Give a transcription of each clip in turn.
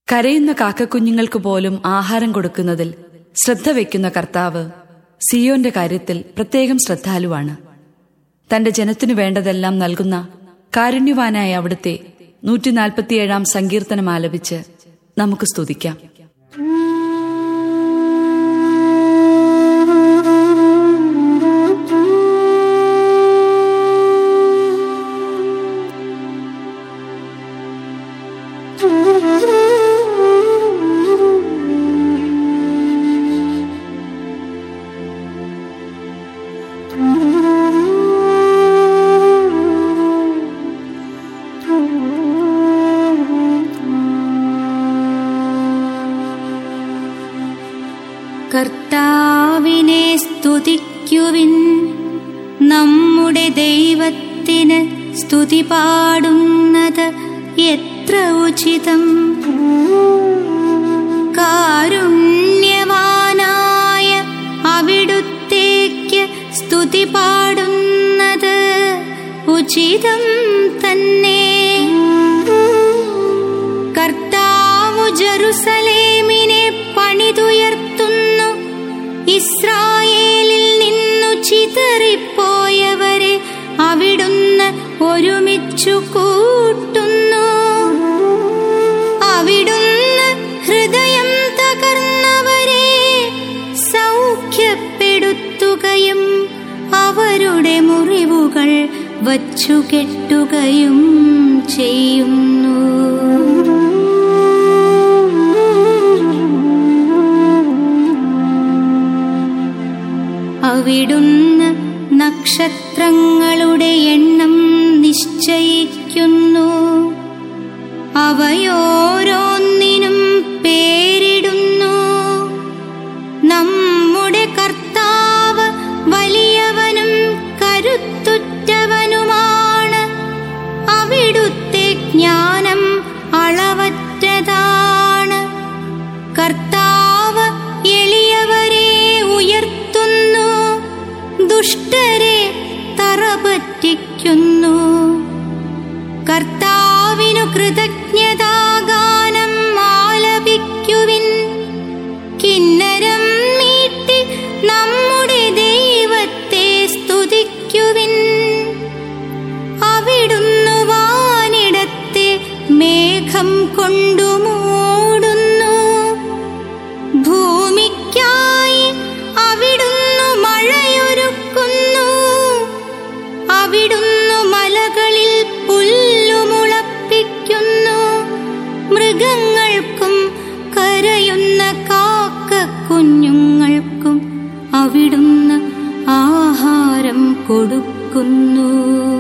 കരയുന്ന കാക്കക്കുഞ്ഞുങ്ങൾക്ക് പോലും ആഹാരം കൊടുക്കുന്നതിൽ ശ്രദ്ധ വയ്ക്കുന്ന കർത്താവ് സിയോന്റെ കാര്യത്തിൽ പ്രത്യേകം ശ്രദ്ധാലുവാണ് തന്റെ ജനത്തിനു വേണ്ടതെല്ലാം നൽകുന്ന കാരുണ്യവാനായ അവിടുത്തെ നൂറ്റി നാൽപ്പത്തിയേഴാം സങ്കീർത്തനം ആലപിച്ച് നമുക്ക് സ്തുതിക്കാം കർത്താവിനെ സ്തുതിക്കുവിൻ നമ്മുടെ ദൈവത്തിന് സ്തുതി പാടുന്നത് എത്ര ഉചിതം കാരുണ്യവാനായ അവിടുത്തേക്ക് സ്തുതി പാടുന്നത് ഉചിതം തന്നെ കർത്താവു ജറുസലേമിനെ പണിതുയർത്തുന്നു ഇസ്രായേലിൽ നിന്നു ചിതറിപ്പോയവരെ അവിടുന്ന് ഒരുമിച്ചു കൂട്ടുന്നു അവിടുന്ന് ഹൃദയം തകർന്നവരെ സൗഖ്യപ്പെടുത്തുകയും അവരുടെ മുറിവുകൾ വച്ചുകെട്ടുകയും ചെയ്യുന്നു അവിടുന്ന് നക്ഷത്രങ്ങളുടെ എണ്ണം നിശ്ചയിക്കുന്നു അവയോരോന്നിനും പേരിടുന്നു നമ്മുടെ കർത്താവ് വലിയവനും കരുത്തുറ്റവനുമാണ് അവിടുത്തെ ജ്ഞാനം അളവറ്റതാണ് കർത്താവ് എളിയവരെ ഉയർത്തുന്നു ദുഷ്ടരെ തറപറ്റിക്കുന്നു കർത്താവിനു കൃതജ്ഞതാഗാനം ആലപിക്കുവിൻ കിന്നരം മീട്ടി നമ്മുടെ ദൈവത്തെ സ്തുതിക്കുവിൻ അവിടുന്നു വാനിടത്തെ മേഘം കൊണ്ടു മൂടുന്നു ഭൂമിക്കായി അവിടുന്നു മഴയൊരുക്കുന്നു അവിടുന്നു മലകളിൽ പുല്ലുമുളപ്പിക്കുന്നു മൃഗങ്ങൾക്കും കരയുന്ന കാക്ക കുഞ്ഞുങ്ങൾക്കും അവിടുന്ന് ആഹാരം കൊടുക്കുന്നു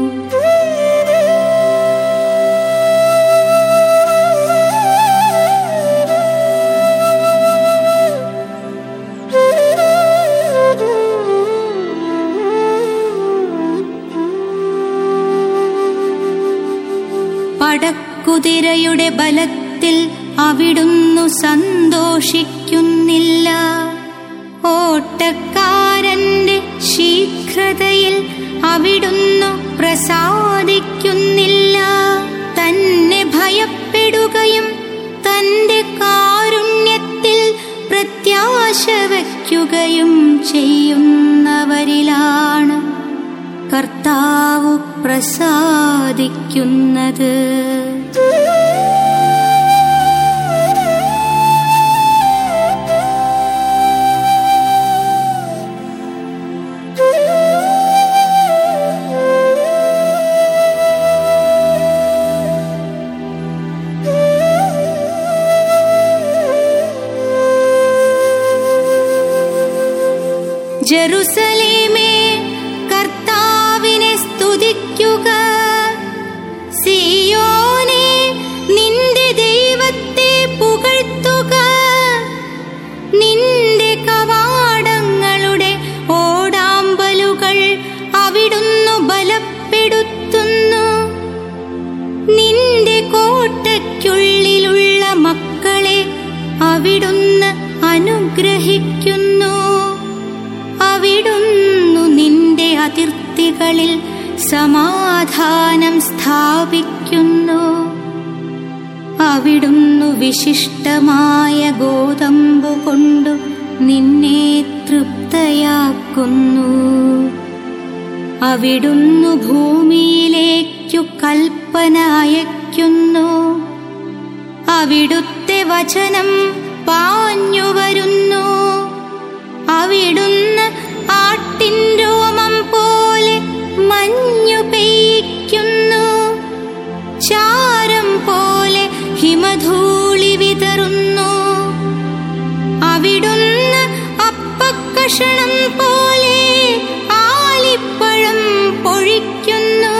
പടക്കുതിരയുടെ ബലത്തിൽ അവിടുന്നു സന്തോഷിക്കുന്നില്ല ഓട്ടക്കാരന്റെ ശീഘ്രതയിൽ അവിടുന്ന് പ്രസാദിക്കുന്നില്ല തന്നെ ഭയപ്പെടുകയും തന്റെ കാരുണ്യത്തിൽ പ്രത്യാശ വയ്ക്കുകയും ചെയ്യുന്നവരിലാണ് കർത്താവ് പ്രസാദിക്കുന്നത് ജെറുസലേമേ കർത്താവിനെ സ്തുതിക്കുക സിയോനെ നിന്റെ ദൈവത്തെ പുകഴ്ത്തുക നിന്റെ കവാടങ്ങളുടെ ഓടാമ്പലുകൾ അവിടുന്ന് ബലപ്പെടുത്തുന്നു നിന്റെ കോട്ടയ്ക്കുള്ളിലുള്ള മക്കളെ അവിടുന്ന് അനുഗ്രഹിക്കുന്നു അവിടുന്നു നിന്റെ അതിർത്തികളിൽ സമാധാനം സ്ഥാപിക്കുന്നു അവിടുന്നു വിശിഷ്ടമായ ഗോതമ്പു കൊണ്ടു നിന്നെ തൃപ്തയാക്കുന്നു അവിടുന്നു ഭൂമിയിലേക്കു കൽപ്പന അയക്കുന്നു അവിടുത്തെ വചനം പാഞ്ഞു വരുന്നു അവിടുന്ന് ആട്ടിൻ രോമം പോലെ മഞ്ഞു പെയ്യിക്കുന്നു ചാരം പോലെ ഹിമധൂളി വിതറുന്നു അവിടുന്ന് അപ്പക്കഷണം പോലെ ആലിപ്പഴം പൊഴിക്കുന്നു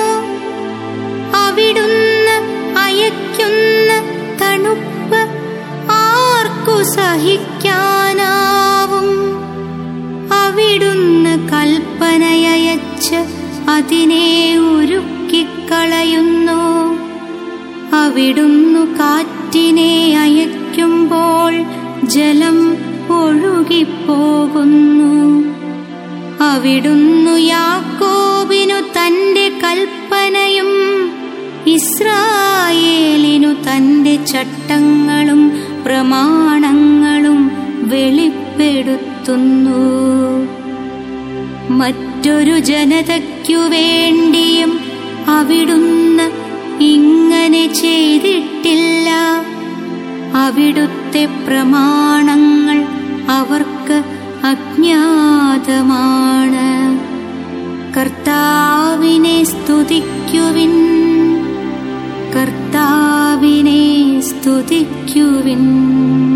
അവിടുന്ന് അയക്കുന്ന തണുപ്പ് ആർക്കു സഹിക്കാനാവും അവിടുന്ന് കൽപ്പനയച്ച് അതിനെ ഉരുക്കിക്കളയുന്നു അവിടുന്നു കാറ്റിനെ അയക്കുമ്പോൾ ജലം ഒഴുകിപ്പോകുന്നു അവിടുന്നു യാക്കോബിനു തന്റെ കൽപ്പനയും ഇസ്രായേലിനു തന്റെ ചട്ടങ്ങളും പ്രമാണങ്ങളും വെളിപ്പെടുത്തുന്നു മറ്റൊരു ജനതയ്ക്കു വേണ്ടിയും അവിടുന്ന് ഇങ്ങനെ ചെയ്തിട്ടില്ല അവിടുത്തെ പ്രമാണങ്ങൾ അവർക്ക് അജ്ഞാതമാണ് കർത്താവിനെ സ്തുതിക്കുവിൻ കർത്താവിനെ സ്തുതിക്കുവിൻ